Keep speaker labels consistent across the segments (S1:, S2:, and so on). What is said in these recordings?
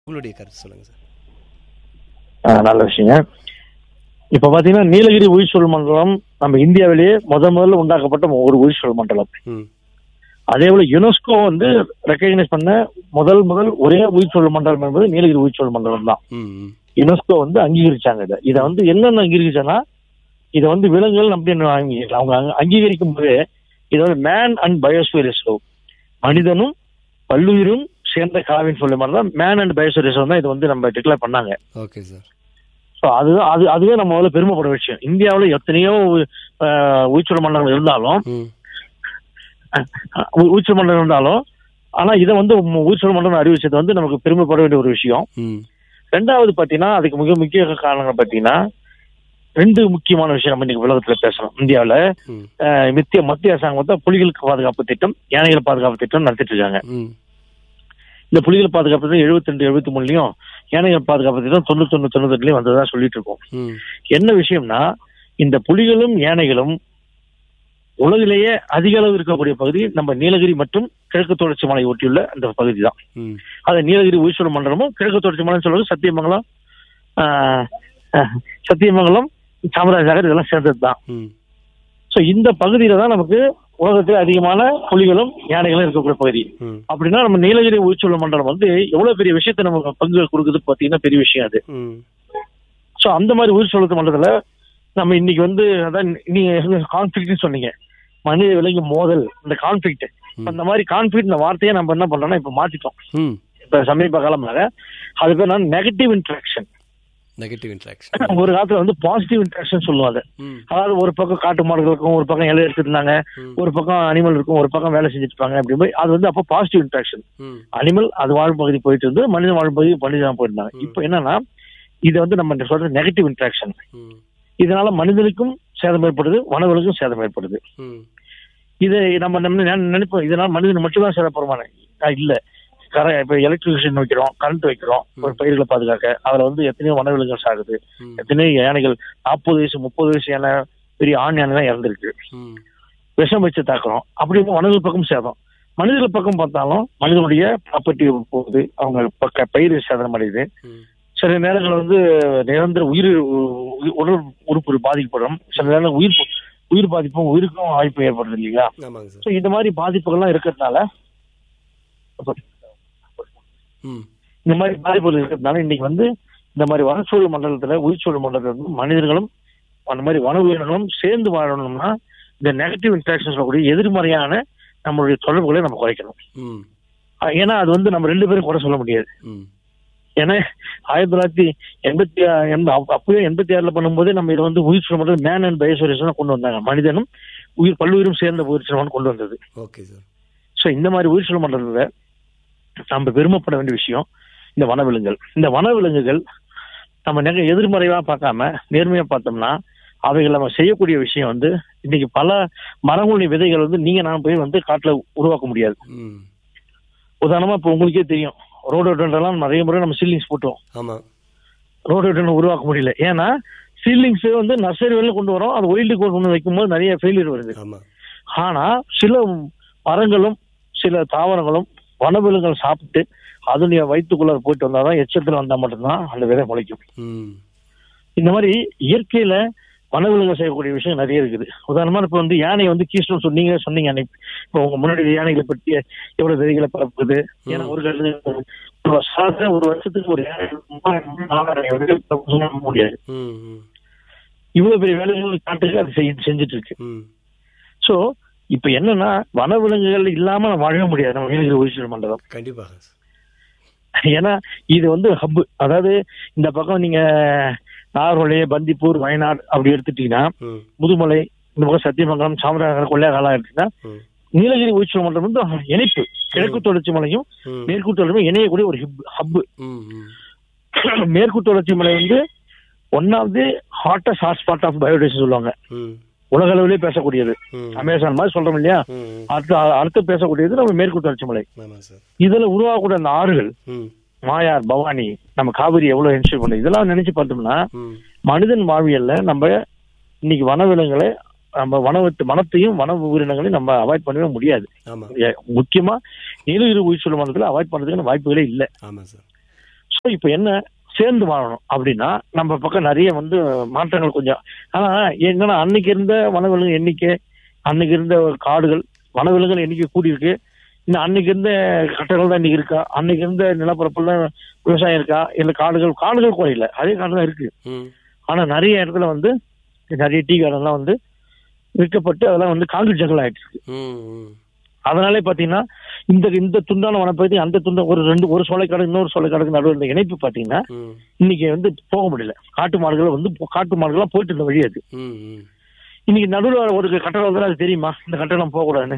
S1: உங்களுடைய கருத்து சொல்லுங்க சார்
S2: ஆ, நல்ல விஷயங்க இப்ப பாத்தீங்கன்னா நீலகிரி உயிர்ச்சூழல் மண்டலம் நம்ம இந்தியாவிலேயே முத முதல்ல உண்டாக்கப்பட்ட ஒரு உயிர்ச்சூழல் மண்டலம்
S1: ம்
S2: அதே போல யுனெஸ்கோ வந்து ரெக்கக்னைஸ் பண்ண முதல் முதல் ஒரே உயிர்ச்சூழல் மண்டலம் என்பது நீலகிரி உயிர்ச்சூழல் மண்டலம் தான்
S1: ம் ம்
S2: யுனெஸ்கோ வந்து அங்கீகரிச்சாங்க இதை இதை வந்து என்னென்ன அங்கீகரிச்சாங்கன்னா இதை வந்து விலங்குகள் அப்படி அங்கீகரிக்கலாம் அவங்க அங்க- அங்கீகரிக்கும் போது இது வந்து மேன் அண்ட் பயோஸ்பியர் ரிசர்வ் மனிதனும் பல்லுயிரும் சேர்ந்த காவின்னு சொல்ல மாதிரி தான் மேன் அண்ட் பயோஸ்பியர் ரிசர்வ் தான் இது வந்து நம்ம டிக்ளேர் பண்ணாங்க
S1: ஓகே சார்
S2: ஸோ அதுதான் அது அதுவே நம்ம முதல்ல பெருமைப்பட விஷயம் இந்தியாவில் எத்தனையோ அஹ், உயிர்ச்சூழல் மண்டலம் இருந்தாலும்
S1: ம்
S2: அஹ், உயிர்ச்சூழல் மண்டலம் இருந்தாலும் ஆனா இதை வந்து உம் உயிர்ச்சூழல் மண்டலம் அறிவிச்சது வந்து நமக்கு பெருமைப்பட வேண்டிய ஒரு விஷயம்
S1: ம்
S2: ரெண்டாவது பாத்தீங்கன்னா அதுக்கு மிக முக்கிய காரணங்கள் பாத்தீங்கன்னா ரெண்டு முக்கியமான விஷயம் நம்ம இன்னைக்கு உலகத்துல பேசணும் இந்தியாவில்
S1: ம்
S2: மத்திய மத்திய அரசாங்கம் வந்து புலிகளுக்கு பாதுகாப்பு திட்டம் யானைகள் பாதுகாப்பு திட்டம் நடத்திட்டு இருக்காங்க
S1: ம்
S2: இந்த புலிகள் பாதுகாப்பு திட்டம் எழுபத்தி ரெண்டு எழுபத்தி மூணுலயும் யானைகள் பாதுகாப்பு திட்டம் தொண்ணூத்தொன்னு தொண்ணூத்தெட்டுலயும் வந்ததா சொல்லிட்டு இருக்கோம்
S1: ம்
S2: என்ன விஷயம்னா இந்த புலிகளும் யானைகளும் உலகிலேயே அதிக அளவு இருக்கக்கூடிய பகுதி நம்ம நீலகிரி மற்றும் கிழக்கு தொடர்ச்சி மலை ஒட்டியுள்ள அந்த பகுதி தான்
S1: ம்
S2: அது நீலகிரி உயிர்ச்சூழல் மண்டலமும் கிழக்கு தொடர்ச்சி மலைன்னு சொல்றது சத்தியமங்கலம் ஆஹ், ஆஹ், சத்தியமங்கலம் சாமராஜ நகர் இதெல்லாம் சேர்ந்தது தான்
S1: ம்
S2: ஸோ இந்த பகுதியில தான் நமக்கு உலகத்தில் அதிகமான புலிகளும் யானைகளும் இருக்கக்கூடிய பகுதி
S1: ம்
S2: அப்படின்னா நம்ம நீலகிரி உயிர்ச்சூழல் மண்டலம் வந்து எவ்வளவு பெரிய விஷயத்தை நமக்கு பங்கு கொடுக்குது பார்த்தீங்கன்னா பெரிய விஷயம் அது
S1: ம்
S2: ஸோ அந்த மாதிரி உயிர்ச்சூழல் மண்டலத்துல நம்ம இன்னைக்கு வந்து அதான் நீங்க கான்ஃபிளிக்ட்னு சொன்னீங்க மனித விலங்கு மோதல் இந்த கான்ஃபிளிக்ட் அந்த மாதிரி கான்ஃபிளிக்ட் இந்த வார்த்தையை நம்ம என்ன பண்றோம்னா இப்ப மாத்திட்டோம்
S1: ம்
S2: இப்ப சமீப காலமாக அது பேர் நான் நெகட்டிவ் இன்ட்ராக்ஷன்
S1: நெகட்டிவ் இன்ட்ராக்ஷன்
S2: ஒரு காலத்துல வந்து பாசிட்டிவ் இன்ட்ராக்ஷன் சொல்லுவாங்க
S1: ம்
S2: அதாவது ஒரு பக்கம் காட்டு மாடுகள் இருக்கும் ஒரு பக்கம் இலை எடுத்துருந்தாங்க
S1: ம்.
S2: ஒரு பக்கம் அனிமல் இருக்கும் ஒரு பக்கம் வேலை செஞ்சுட்டு இருப்பாங்க அப்படி போய் அது வந்து அப்போ பாசிட்டிவ் இன்ட்ராக்ஷன்
S1: ம்
S2: அனிமல் அது வாழும் பகுதி போயிட்டு இருந்து மனித வாழும் பகுதி மனிதன் போயிருந்தாங்க
S1: ம்.
S2: இப்போ என்னன்னா இது வந்து நம்ம சொல்றது நெகட்டிவ் இன்ட்ராக்ஷன்
S1: ம்
S2: இதனால மனிதனுக்கும் சேதம் ஏற்படுது வனவிலக்கும் சேதம் ஏற்படுது
S1: ம்
S2: இது நம்ம நம்ம நினை- நினைப்போம் இதனால மனிதன் மட்டும் தான் சேதப்படுவான இல்ல கர இப்ப எலக்ட்ரிசிட்டி வைக்கிறோம் கரண்ட் வைக்கிறோம் ஒரு பயிர்களை பாதுகாக்க அதுல வந்து எத்தனையோ வனவிலங்குகள் சாகுது
S1: ம்
S2: எத்தனையோ யானைகள் நாற்பது வயசு முப்பது வயசு யானை பெரிய ஆண் யானை தான் இறந்துருக்கு
S1: ம்
S2: விஷம் வச்சு தாக்குறோம் அப்படி இருக்கும் வனவியல் பக்கம் சேதம் மனிதர்கள் பக்கம் பார்த்தாலும் மனிதனுடைய ப்ராப்பர்ட்டி போகுது அவங்க பக்க பயிர் சேதம் அடையுது
S1: ம்
S2: சில நேரங்கள் வந்து நிரந்தர உயிர் உ- உடல் உறுப்பு பாதிக்கப்படும் சில நேரங்கள் உயிர் உயிர் பாதிப்பும் உயிருக்கும் வாய்ப்பு ஏற்படுது இல்லைங்களா
S1: ஆமாங்க சார்
S2: ஸோ இந்த மாதிரி பாதிப்புகள்லாம் இருக்கிறதுனால
S1: ம்
S2: இந்த மாதிரி பாதிப்புகள் இருக்கிறதுனால இன்னைக்கு வந்து இந்த மாதிரி வனச்சூழல் மண்டலத்துல உயிர்ச்சூழல் மண்டலத்துல வந்து மனிதர்களும் அந்த மாதிரி வன உயிரினங்களும் சேர்ந்து வாழணும்னா இந்த நெகட்டிவ் இன்ட்ராக்ஷன் சொல்லக்கூடிய எதிர்மறையான நம்மளுடைய தொடர்புகளை நம்ம குறைக்கணும்
S1: ம்
S2: அஹ் ஏன்னா அது வந்து நம்ம ரெண்டு பேரும் குறை சொல்ல முடியாது
S1: ம்
S2: ஏன்னா ஆயிரத்தி தொள்ளாயிரத்தி எண்பத்தி ஆ- எண்ப- அப்ப- அப்பவே எண்பத்தி ஆறுல பண்ணும்போது நம்ம இதை வந்து உயிர் சுமந்தது மேன் அண்ட் பயோசோரிசன் கொண்டு வந்தாங்க மனிதனும் உயிர் பல்லுயிரும் சேர்ந்த உயிர் சுமன் கொண்டு வந்தது
S1: ஓகே சார்
S2: ஸோ இந்த மாதிரி உயிர் சுழல் மண்டலத்துல நம்ம பெருமைப்பட வேண்டிய விஷயம் இந்த வனவிலங்குகள் இந்த வனவிலங்குகள் நம்ம நெக எதிர்மறைவா பார்க்காம நேர்மையா பார்த்தோம்னா அவைகள் நம்ம செய்யக்கூடிய விஷயம் வந்து இன்னைக்கு பல மரங்களுடைய விதைகள் வந்து நீங்க நான் போய் வந்து காட்டுல உருவாக்க முடியாது
S1: ம்
S2: உதாரணமா இப்போ உங்களுக்கே தெரியும் ரோடோடெல்லாம் நிறைய முறை நம்ம சீலிங்ஸ் போட்டோம்
S1: ஆமாம்
S2: ரோடோடன் உருவாக்க முடியல ஏன்னா சீலிங்ஸ் வந்து நர்சரி வெளில கொண்டு வரோம் அது ஒயில்டு கொண்டு வந்து வைக்கும்போது நிறைய ஃபெயிலியர் வருது
S1: ஆமாம்
S2: ஆனா சில மரங்களும் சில தாவரங்களும் வனவிலங்குகள் சாப்பிட்டு அதனுடைய வயிற்றுக்குள்ள போயிட்டு வந்தாதான் எச்சத்துல வந்தா மட்டும்தான் அந்த விதை முளைக்கும்
S1: ம்
S2: இந்த மாதிரி இயற்கையில வனவிலங்கு செய்யக்கூடிய விஷயம் நிறைய இருக்குது உதாரணமா இப்ப வந்து யானை வந்து கீஸ்டோன் சொன்னீங்க சொன்னீங்க அன்னைக்கு இப்போ உங்க முன்னாடி யானைகளை பற்றி எவ்வளவு விதைகளை பரப்புது ஏன்னா ஒரு கருது ஒரு வருஷத்துல ஒரு வருஷத்துக்கு ஒரு யானை மூவாயிரம், நாலாயிரம் விதைகள் பரப்புதுன்னு சொல்ல முடியாது
S1: ம் ம்
S2: இவ்வளவு பெரிய வேலைகள் காட்டுக்கு அது செய்- செஞ்சுட்டு இருக்கு
S1: ம்
S2: சோ இப்ப என்னன்னா வனவிலங்குகள் இல்லாம நம்ம வாழவே முடியாது நம்ம நீலகிரி உயிர்ச்சல் மண்டலம்
S1: கண்டிப்பாக
S2: ஏன்னா இது வந்து ஹப் அதாவது இந்த பக்கம் நீங்க நாகர்கோலை பந்திப்பூர் வயநாடு அப்படி எடுத்துட்டீங்கன்னா
S1: ம்
S2: முதுமலை இந்த பக்கம் சத்தியமங்கலம் சாமராஜநகர் கொள்ளையாகாலம் எடுத்தீங்கன்னா
S1: ம்
S2: நீலகிரி உயிர்ச்சல் மண்டலம் வந்து இணைப்பு கிழக்கு தொடர்ச்சி மலையும்
S1: ம்
S2: மேற்கு தொடர்ச்சி மலையும் இணையக்கூடிய ஒரு ஹப்
S1: ம் ம்
S2: மேற்கு தொடர்ச்சி மலை வந்து one of the hottest hotspot of biodiversity சொல்லுவாங்க
S1: ம்
S2: உலக அளவிலே பேசக்கூடியது
S1: ம்
S2: அமேசான் மாதிரி சொல்றோம் இல்லையா
S1: ம் ம்
S2: அடுத்து அடுத்து பேசக்கூடியது நம்ம மேற்கு தொடர்ச்சி மலை
S1: ஆமாம் சார்
S2: இதுல உருவாகக்கூடிய அந்த ஆறுகள்
S1: ம்
S2: மாயார் பவானி நம்ம காவிரி எவ்வளவு என்ஷூர் பண்ணுது இதெல்லாம் நினைச்சு பார்த்தோம்னா
S1: ம்
S2: மனிதன் வாழ்வியல்ல நம்ம இன்னைக்கு வனவிலங்குகளை நம்ம வனவத்து வனத்தையும் வன உயிரினங்களையும் நம்ம அவாய்ட் பண்ணவே முடியாது
S1: ஆமாம்
S2: ஏ- முக்கியமா நீலகிரி உயிர் சொல்லும் மண்டலத்துல அவாய்ட் பண்றதுக்கு வாய்ப்புகளே இல்லை
S1: ஆமாம் சார்
S2: ஸோ இப்போ என்ன சேர்ந்து வாழணும் அப்படின்னா நம்ம பக்கம் நிறைய வந்து மாற்றங்கள் கொஞ்சம் ஆனா என்னன்னா அன்னைக்கு இருந்த வனவிலங்கு எண்ணிக்கை அன்னைக்கு இருந்த காடுகள் வனவிலங்குகள் எண்ணிக்கை கூடியிருக்கு இன்னும் அன்னைக்கு இருந்த கட்டங்கள் தான் இன்னைக்கு இருக்கா அன்னைக்கு இருந்த நிலப்பரப்புல விவசாயம் இருக்கா இல்ல காடுகள் காடுகள் குறையல அதே காடு தான் இருக்கு
S1: ம்
S2: ஆனா நிறைய இடத்துல வந்து நிறைய டீ கார்டன்லாம் வந்து விற்கப்பட்டு அதெல்லாம் வந்து காங்கிரீட் ஜங்கல் ஆயிட்டு இருக்கு
S1: ம் ம்
S2: அதனாலே பாத்தீங்கன்னா இந்த இந்த துண்டான வனப்பகுதி அந்த துண்ட ஒரு ரெண்டு ஒரு சோலைக்காடு இன்னொரு சோலைக்காடுக்கு நடுவில் இருந்த இணைப்பு பாத்தீங்கன்னா
S1: ம்
S2: இன்னைக்கு வந்து போக முடியல காட்டு மாடுகள் வந்து போ- காட்டு மாடுகள்லாம் போயிட்டு இருந்த வழி அது
S1: ம் ம்
S2: இன்னைக்கு நடுவில் ஒரு கட்டடம் வந்து அது தெரியுமா இந்த கட்டடம் போகக்கூடாதுன்னு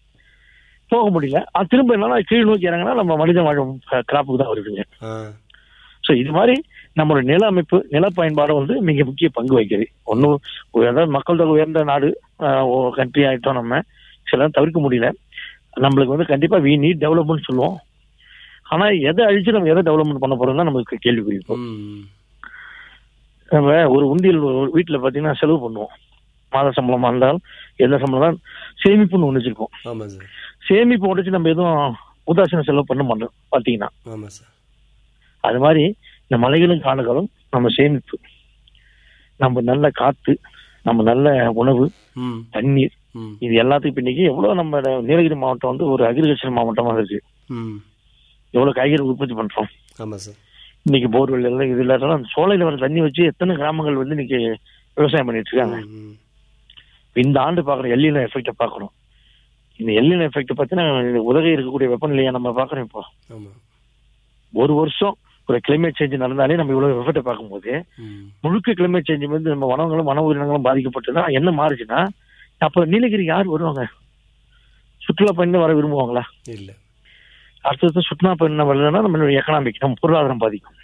S2: போக முடியல அது திரும்ப என்னன்னா கீழ் நோக்கி இறங்கினா நம்ம மனித வாழும் கிராப்புக்கு தான் வருதுங்க
S1: ஆ
S2: ஸோ இது மாதிரி நம்மளோட நில அமைப்பு நில பயன்பாடு வந்து மிக முக்கிய பங்கு வகிக்குது ஒன்றும் அதாவது மக்கள் தொகை உயர்ந்த நாடு கண்ட்ரி ஆயிட்டோம் நம்ம சில தவிர்க்க முடியல நம்மளுக்கு வந்து கண்டிப்பா வி நீட் டெவலப்மெண்ட் சொல்லுவோம் ஆனா எதை அழிச்சு நம்ம எதை டெவலப்மெண்ட் பண்ண போறோம் தான் நமக்கு கேள்விக்குறி இப்போ
S1: ம்
S2: நம்ம ஒரு உண்டியல் ஒரு வீட்டுல பாத்தீங்கன்னா செலவு பண்ணுவோம் மாத சம்பளமா இருந்தால் எந்த சம்பளம் தான் சேமிப்புன்னு ஒன்று வச்சிருக்கோம்
S1: ஆமாம் சார்
S2: சேமிப்பு உடைச்சு நம்ம எதுவும் உதாசீன செலவு பண்ண மாட்டோம் பாத்தீங்கன்னா
S1: ஆமாம் சார்
S2: அது மாதிரி இந்த மலைகளும் காடுகளும் நம்ம சேமிப்பு நம்ம நல்ல காத்து நம்ம நல்ல உணவு
S1: ம்
S2: தண்ணீர்
S1: ம்
S2: இது எல்லாத்துக்கும் இப்ப இன்னைக்கு எவ்வளவு நம்ம நீலகிரி மாவட்டம் வந்து ஒரு அக்ரிகல்ச்சர் மாவட்டமா இருக்கு
S1: ம்
S2: எவ்வளவு காய்கறி உற்பத்தி பண்றோம்
S1: ஆமாம் சார்
S2: இன்னைக்கு போர்வெல் எல்லாம் இது இல்லாட்டாலும் அந்த சோலையில வர தண்ணி வச்சு எத்தனை கிராமங்கள் வந்து இன்னைக்கு விவசாயம் பண்ணிட்டு இருக்காங்க
S1: ம் ம்
S2: இந்த ஆண்டு பாக்குறோம் எல்லின எஃபெக்ட பாக்குறோம் இந்த எல்லின எஃபெக்ட் பார்த்தீங்கன்னா இந்த உதகை இருக்கக்கூடிய வெப்பநிலையை நம்ம பாக்குறோம் இப்போ
S1: ஆமாம்
S2: ஒரு வருஷம் ஒரு கிளைமேட் சேஞ்ச் நடந்தாலே நம்ம இவ்வளவு எஃபெக்ட பார்க்கும்போது
S1: ம்
S2: முழுக்க கிளைமேட் சேஞ்ச் வந்து நம்ம வனங்களும் வன உயிரினங்களும் பாதிக்கப்பட்டுதான் என்ன மாறுச்சுன்னா அப்ப நீலகிரி யார் வருவாங்க சுற்றுலா பயணம் வர விரும்புவாங்களா
S1: இல்லை
S2: அடுத்தது சுற்றுலா பயணம் வரலன்னா நம்ம எக்கனாமிக் நம்ம பொருளாதாரம் பாதிக்கும்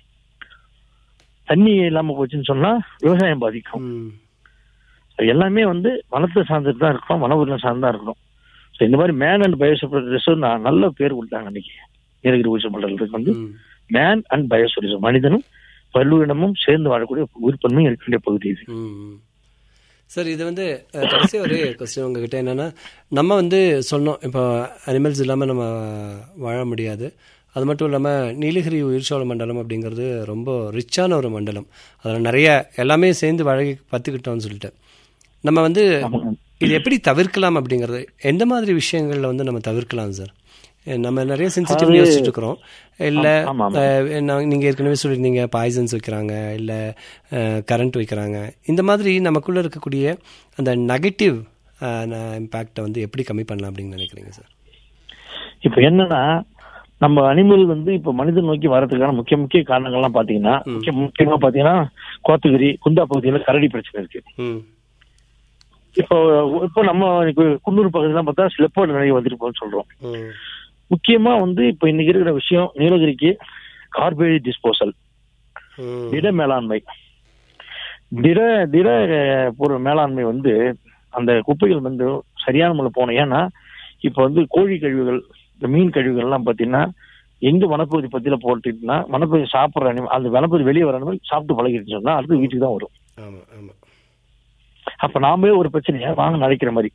S2: தண்ணி இல்லாம போச்சுன்னு சொன்னா விவசாயம் பாதிக்கும்
S1: ம்
S2: அது எல்லாமே வந்து வனத்தை சார்ந்துட்டு தான் இருக்கணும் வன உயிரினம் சார்ந்து தான் இருக்கணும் ஸோ இந்த மாதிரி மேன் அண்ட் பயோசெக்யூரிட்டி ரிசர்வ் நான் நல்ல பேர் கொடுத்தாங்க அன்னைக்கு நீலகிரி உயிர் மண்டலத்துக்கு வந்து
S1: ம்
S2: மேன் அண்ட் பயோசெக்யூரிட்டி மனிதனும் பல்லுயிரினமும் சேர்ந்து வாழக்கூடிய உயிர்ப்பன்மை இருக்க வேண்டிய பகுதி இது
S1: ம் சார் இது வந்து அஹ், கடைசியா ஒரு கொஸ்டின் உங்ககிட்ட என்னன்னா நம்ம வந்து சொன்னோம் இப்போ அனிமல்ஸ் இல்லாமல் நம்ம வாழ முடியாது அது மட்டும் இல்லாமல் நீலகிரி உயிர்ச்சோழ மண்டலம் அப்படிங்கிறது ரொம்ப ரிச்சான ஒரு மண்டலம் அதில் நிறைய எல்லாமே சேர்ந்து வழங்கி கற்றுக்கிட்டோம்னு சொல்லிட்டு நம்ம வந்து இது எப்படி தவிர்க்கலாம் அப்படிங்கிறது எந்த மாதிரி விஷயங்களில் வந்து நம்ம தவிர்க்கலாம் சார் நம்ம நிறைய சென்சிட்டிவ் யோசிச்சுட்டு இருக்கிறோம் இல்லை
S2: ஆமா, ஆமா.
S1: நீங்கள் ஏற்கனவே சொல்லியிருந்தீங்க பாய்சன்ஸ் வைக்கிறாங்க இல்லை கரண்ட் வைக்கிறாங்க இந்த மாதிரி நமக்குள்ளே இருக்கக்கூடிய அந்த நெகட்டிவ் இம்பேக்டை வந்து எப்படி கம்மி பண்ணலாம் அப்படின்னு நினைக்கிறீங்க சார்
S2: இப்ப என்னன்னா நம்ம அனிமல் வந்து இப்ப மனிதன் நோக்கி வர்றதுக்கான முக்கிய முக்கிய காரணங்கள்லாம் பாத்தீங்கன்னா முக்கிய முக்கியமா பாத்தீங்கன்னா கோத்தகிரி குந்தா பகுதியில கரடி பிரச்சனை இருக்கு
S1: ம்
S2: இப்போ இப்போ நம்ம இன்னைக்கு குன்னூர் பகுதியெல்லாம் பார்த்தா ஸ்லெப்போர்டு நிறைய வந்துட்டு போகுதுன்னு சொல்றோம்
S1: ம்
S2: முக்கியமா வந்து இப்ப இன்னைக்கு இருக்கிற விஷயம் நீலகிரிக்கு கார்பேஜ் டிஸ்போசல்
S1: ம்
S2: திட மேலாண்மை திட திட அஹ், பொருள் மேலாண்மை வந்து அந்த குப்பைகள் வந்து சரியான முறையில் போகணும் ஏன்னா இப்ப வந்து கோழி கழிவுகள் இந்த மீன் கழிவுகள் எல்லாம் பாத்தீங்கன்னா எங்க வனப்பகுதி பத்தியில போட்டுட்டுனா வனப்பகுதி சாப்பிட்ற அனிமல் அந்த வனப்பகுதி வெளியே வர அனிமல் சாப்பிட்டு பழகிடுச்சு சொன்னா அடுத்து வீட்டுக்கு தான் வரும்
S1: ஆமாம் ஆமாம்
S2: அப்ப நாமே ஒரு பிரச்சனையை வாங்க நினைக்கிற மாதிரி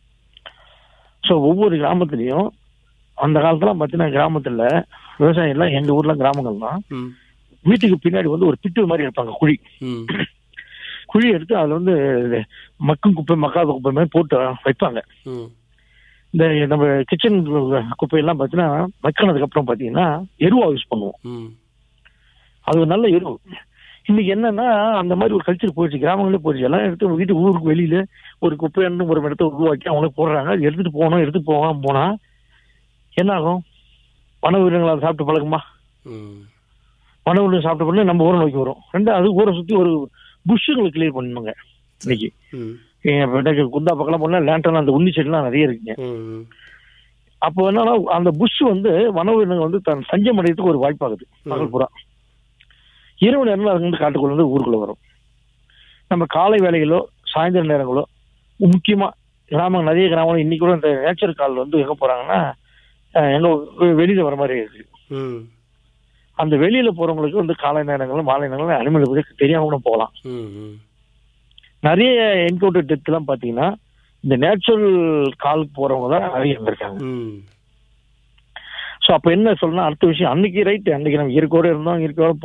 S2: சோ ஒவ்வொரு கிராமத்துலயும் அந்த காலத்துல பாத்தீங்கன்னா கிராமத்துல விவசாயம் எல்லாம் எங்க ஊர்ல கிராமங்கள் தான்
S1: ம்
S2: வீட்டுக்கு பின்னாடி வந்து ஒரு பிட்டு மாதிரி எடுப்பாங்க குழி
S1: ம்
S2: குழி எடுத்து அதுல வந்து மக்கும் குப்பை மக்காத குப்பை மாதிரி போட்டு வைப்பாங்க
S1: ம்
S2: இந்த நம்ம கிச்சன் குப்பையெல்லாம் பார்த்தீங்கன்னா மக்கினதுக்கு அப்புறம் பார்த்தீங்கன்னா எருவா யூஸ் பண்ணுவோம்
S1: ம்
S2: அது ஒரு நல்ல எருவு இன்னைக்கு என்னன்னா அந்த மாதிரி ஒரு கல்ச்சர் போயிடுச்சு கிராமங்களே போயிடுச்சு எல்லாம் எடுத்து வீட்டு ஊருக்கு வெளியில ஒரு குப்பைன்னு ஒரு இடத்த உருவாக்கி அவங்களே போடுறாங்க அது எடுத்துட்டு போகணும் எடுத்துட்டு போகாம போனா என்ன ஆகும் வன உயிரினங்கள் அதை சாப்பிட்டு பழகுமா
S1: ம்
S2: வன உயிரினம் சாப்பிட்ட பண்ணி நம்ம ஊரை நோக்கி வரும் ரெண்டு அது ஊரை சுத்தி ஒரு புஷ்ஷுங்களை கிளியர் பண்ணுங்க இன்னைக்கு
S1: ம்
S2: ஏன் இப்ப எனக்கு குந்தா பக்கம் போனா லேண்டன் அந்த உண்ணி செடிலாம் நிறைய இருக்குங்க
S1: ம்
S2: அப்போ என்னன்னா அந்த புஷ் வந்து வன உயிரினங்கள் வந்து தன் தஞ்சம் அடையறதுக்கு ஒரு வாய்ப்பாகுது பகல் புறா இரவு நேரங்கள் அது வந்து காட்டுக்குள்ள வந்து ஊருக்குள்ள வரும் நம்ம காலை வேலைகளோ சாயந்தர நேரங்களோ முக்கியமா கிராமம் நிறைய கிராமங்கள் இன்னைக்கு கூட இந்த நேச்சர் கால் வந்து எங்க போறாங்கன்னா அஹ், எங்க வெளியில வர மாதிரி இருக்கு
S1: ம்
S2: அந்த வெளியில போறவங்களுக்கு வந்து காலை நேரங்களும் மாலை நேரங்களும் அனிமல் பத்தி தெரியாம கூட போகலாம்
S1: ம் ம்
S2: நிறைய என்கவுண்டர் டெத் எல்லாம் பாத்தீங்கன்னா இந்த நேச்சுரல் காலுக்கு போறவங்க தான் நிறைய இருந்திருக்காங்க
S1: ம்
S2: ஸோ அப்போ என்ன சொல்லணும் அடுத்த விஷயம் அன்னைக்கு ரைட் அன்னைக்கு நம்ம இயற்கையோடு இருந்தோம் இயற்கையோட